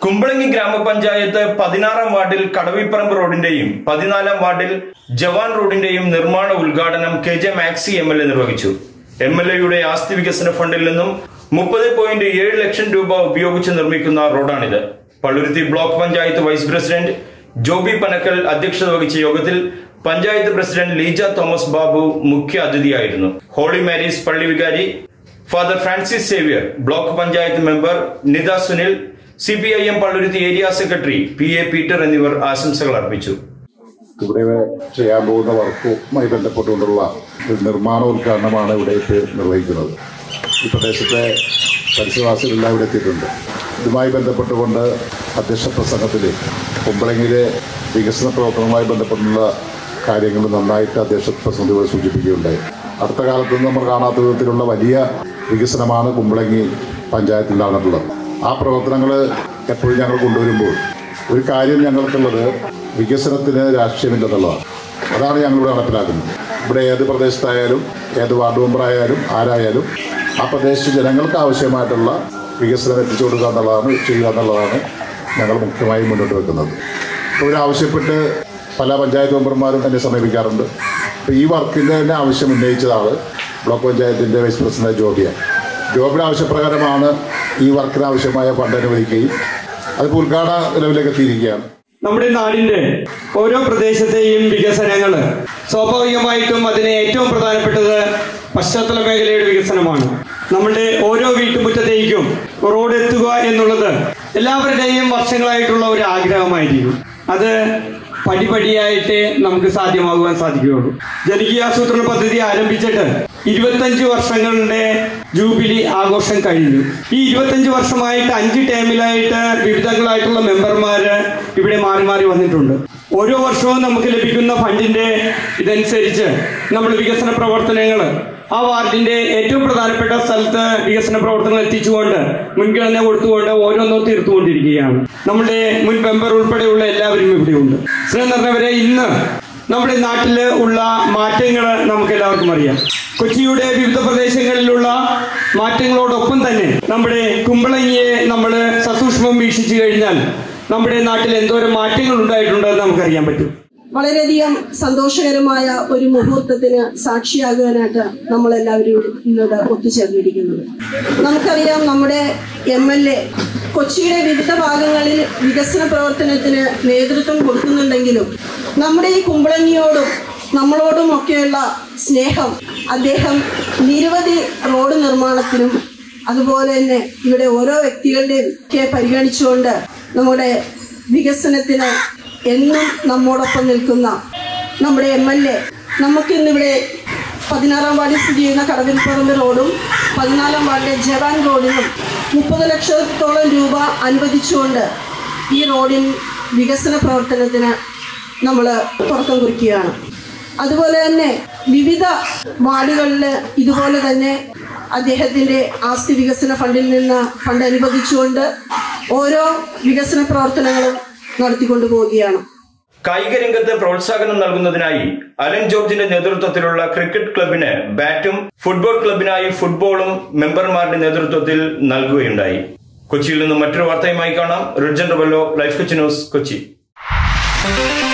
കുമ്പളങ്ങി ഗ്രാമപഞ്ചായത്ത് പതിനാറാം വാർഡിൽ കടവിപ്പറമ്പ് റോഡിന്റെയും പതിനാലാം വാർഡിൽ ജവാൻ റോഡിന്റെയും നിർമ്മാണ ഉദ്ഘാടനം K J Maxy M L A നിർവഹിച്ചു എം എൽ എയുടെ ആസ്തി വികസന ഫണ്ടിൽ നിന്നും മുപ്പത് പോയിന്റ് ഏഴ് ലക്ഷം രൂപ ഉപയോഗിച്ച് നിർമ്മിക്കുന്ന റോഡാണിത് Palluruthy block panchayat vice president Joby Panakkal അധ്യക്ഷത വഹിച്ച യോഗത്തിൽ പഞ്ചായത്ത് പ്രസിഡന്റ് ലീജ തോമസ് ബാബു മുഖ്യ അതിഥിയായിരുന്നു ഹോളി മാരീസ് പള്ളി വികാരി father Francis Xavier block panchayat member Nitha Sunil C P I M Palluruthy area secretary P A Peter എന്നിവർ ആശംസകൾ അർപ്പിച്ചു ഇവിടെ ചെയ്യാൻ പോകുന്ന വർക്കുമായി ബന്ധപ്പെട്ടുകൊണ്ടുള്ള ഒരു നിർമ്മാണോദ്ഘാടനമാണ് ഇവിടെ ഇപ്പോൾ നിർവഹിക്കുന്നത് ഈ പ്രദേശത്തെ പരിസരവാസികളെല്ലാം ഇവിടെ എത്തിയിട്ടുണ്ട് ഇതുമായി ബന്ധപ്പെട്ടുകൊണ്ട് അധ്യക്ഷ പ്രസംഗത്തിൽ കുമ്പളങ്ങിലെ വികസന പ്രവർത്തനവുമായി ബന്ധപ്പെട്ടുള്ള കാര്യങ്ങൾ നന്നായിട്ട് അധ്യക്ഷ പ്രസംഗത്തിൽ സൂചിപ്പിക്കുകയുണ്ടായി അടുത്ത കാലത്ത് നമ്മൾ കാണാത്ത വിധത്തിലുള്ള വലിയ വികസനമാണ് കുമ്പളങ്ങി പഞ്ചായത്തിൽ നടന്നിട്ടുള്ളത് ആ പ്രവർത്തനങ്ങൾ എപ്പോഴും ഞങ്ങൾ കൊണ്ടുവരുമ്പോൾ ഒരു കാര്യം ഞങ്ങൾക്കുള്ളത് വികസനത്തിന് രാഷ്ട്രീയമില്ലെന്നുള്ളതാണ് അതാണ് ഞങ്ങളിവിടെ നടപ്പിലാക്കുന്നത് ഇവിടെ ഏത് പ്രദേശത്തായാലും ഏത് വാർഡ് മെമ്പറായാലും ആരായാലും ആ പ്രദേശത്ത് ജനങ്ങൾക്ക് ആവശ്യമായിട്ടുള്ള വികസനം എത്തിച്ചു കൊടുക്കുക എന്നുള്ളതാണ് ചെയ്യുക എന്നുള്ളതാണ് ഞങ്ങൾ മുഖ്യമായും മുന്നോട്ട് വെക്കുന്നത് ഇപ്പോൾ ഇവരാവശ്യപ്പെട്ട് പല പഞ്ചായത്ത് മെമ്പർമാരും എന്നെ സമീപിക്കാറുണ്ട് അപ്പോൾ ഈ വർക്കിൻ്റെ തന്നെ ആവശ്യം ഉന്നയിച്ചതാണ് ബ്ലോക്ക് പഞ്ചായത്തിൻ്റെ വൈസ് പ്രസിഡന്റ് ജോബിയ ജോബിയുടെ ആവശ്യപ്രകാരമാണ് ഈ വർക്കിന് ആവശ്യമായ ഫണ്ട് അനുവദിക്കുകയും അതിപ്പോൾ ഉദ്ഘാടന നിലവിലേക്ക് എത്തിയിരിക്കുകയാണ് നമ്മുടെ നാടിന്റെ ഓരോ പ്രദേശത്തെയും വികസനങ്ങൾ സ്വാഭാവികമായിട്ടും അതിന് ഏറ്റവും പ്രധാനപ്പെട്ടത് പശ്ചാത്തല മേഖലയുടെ വികസനമാണ് നമ്മുടെ ഓരോ വീട്ടുമുറ്റത്തേക്കും റോഡ് എത്തുക എന്നുള്ളത് എല്ലാവരുടെയും വർഷങ്ങളായിട്ടുള്ള ഒരു ആഗ്രഹമായിരിക്കും അത് പടിപടിയായിട്ട് നമുക്ക് സാധ്യമാകുവാൻ സാധിക്കുകയുള്ളൂ ജനകീയാസൂത്രണ പദ്ധതി ആരംഭിച്ചിട്ട് ഇരുപത്തഞ്ച് വർഷങ്ങളുടെ ജൂബിലി ആഘോഷം കഴിഞ്ഞു ഈ ഇരുപത്തഞ്ച് വർഷമായിട്ട് അഞ്ച് ടൈമിലായിട്ട് വിവിധങ്ങളായിട്ടുള്ള മെമ്പർമാര് ഇവിടെ മാറി മാറി വന്നിട്ടുണ്ട് ഓരോ വർഷവും നമുക്ക് ലഭിക്കുന്ന ഫണ്ടിന്റെ ഇതനുസരിച്ച് നമ്മൾ വികസന പ്രവർത്തനങ്ങൾ ആ വാർഡിന്റെ ഏറ്റവും പ്രധാനപ്പെട്ട സ്ഥലത്ത് വികസന പ്രവർത്തനങ്ങൾ എത്തിച്ചുകൊണ്ട് മുൻഗണന കൊടുത്തുകൊണ്ട് ഓരോന്നും തീർത്തുകൊണ്ടിരിക്കുകയാണ് നമ്മുടെ മുൻ മെമ്പർ ഉൾപ്പെടെയുള്ള എല്ലാവരും ഇവിടെയുണ്ട് സ്നേഹം നിറഞ്ഞവരെ ഇന്ന് നമ്മുടെ നാട്ടിൽ ഉള്ള മാറ്റങ്ങൾ നമുക്ക് എല്ലാവർക്കും അറിയാം കൊച്ചിയുടെ വിവിധ പ്രദേശങ്ങളിലുള്ള മാറ്റങ്ങളോടൊപ്പം തന്നെ നമ്മുടെ കുമ്പളങ്ങിയെ നമ്മൾ സസൂക്ഷ്മം വീക്ഷിച്ചു കഴിഞ്ഞാൽ നമ്മുടെ നാട്ടിൽ എന്തോരം മാറ്റങ്ങൾ ഉണ്ടായിട്ടുണ്ടെന്ന് നമുക്കറിയാൻ പറ്റും വളരെയധികം സന്തോഷകരമായ ഒരു മുഹൂർത്തത്തിന് സാക്ഷിയാകുവാനായിട്ട് നമ്മൾ എല്ലാവരും ഇന്നിവിടെ ഒത്തുചേർന്നിരിക്കുന്നത് നമുക്കറിയാം നമ്മുടെ എം എൽ എ കൊച്ചിയുടെ വിവിധ ഭാഗങ്ങളിൽ വികസന പ്രവർത്തനത്തിന് നേതൃത്വം കൊടുക്കുന്നുണ്ടെങ്കിലും നമ്മുടെ ഈ കുമ്പളങ്ങിയോടും നമ്മളോടും ഒക്കെയുള്ള സ്നേഹം അദ്ദേഹം നിരവധി റോഡ് നിർമ്മാണത്തിനും അതുപോലെ തന്നെ ഇവിടെ ഓരോ വ്യക്തികളുടെയും ഒക്കെ പരിഗണിച്ചുകൊണ്ട് നമ്മുടെ വികസനത്തിന് എന്നും നമ്മോടൊപ്പം നിൽക്കുന്ന നമ്മുടെ എം എൽ എ നമുക്കിന്നിവിടെ പതിനാറാം വാർഡിൽ സ്ഥിതി ചെയ്യുന്ന കടവിൽപ്പറമ്പ് റോഡും പതിനാലാം വാർഡിലെ ജവാൻ റോഡിനും മുപ്പത് ലക്ഷത്തോളം രൂപ അനുവദിച്ചുകൊണ്ട് ഈ റോഡിൻ വികസന പ്രവർത്തനത്തിന് നമ്മൾ തുടക്കം കുറിക്കുകയാണ് അതുപോലെ തന്നെ വിവിധ വാർഡുകളിൽ ഇതുപോലെ തന്നെ അദ്ദേഹത്തിൻ്റെ ആസ്തി വികസന ഫണ്ടിൽ നിന്ന് ഫണ്ട് അനുവദിച്ചുകൊണ്ട് ഓരോ വികസന പ്രവർത്തനങ്ങളും നടത്തിക്കൊണ്ടു പോവുകയാണ് കായിക രംഗത്ത് പ്രോത്സാഹനം നൽകുന്നതിനായി അലൻ ജോർജിന്റെ നേതൃത്വത്തിലുള്ള ക്രിക്കറ്റ് ക്ലബിന് ബാറ്റും ഫുട്ബോൾ ക്ലബിനായി ഫുട്ബോളും മെമ്പർമാരുടെ നേതൃത്വത്തിൽ നൽകുകയുണ്ടായി കൊച്ചിയിൽ നിന്നും മറ്റൊരു വാർത്തയുമായി കാണാം Ridjan Rebello life Kochi news Kochi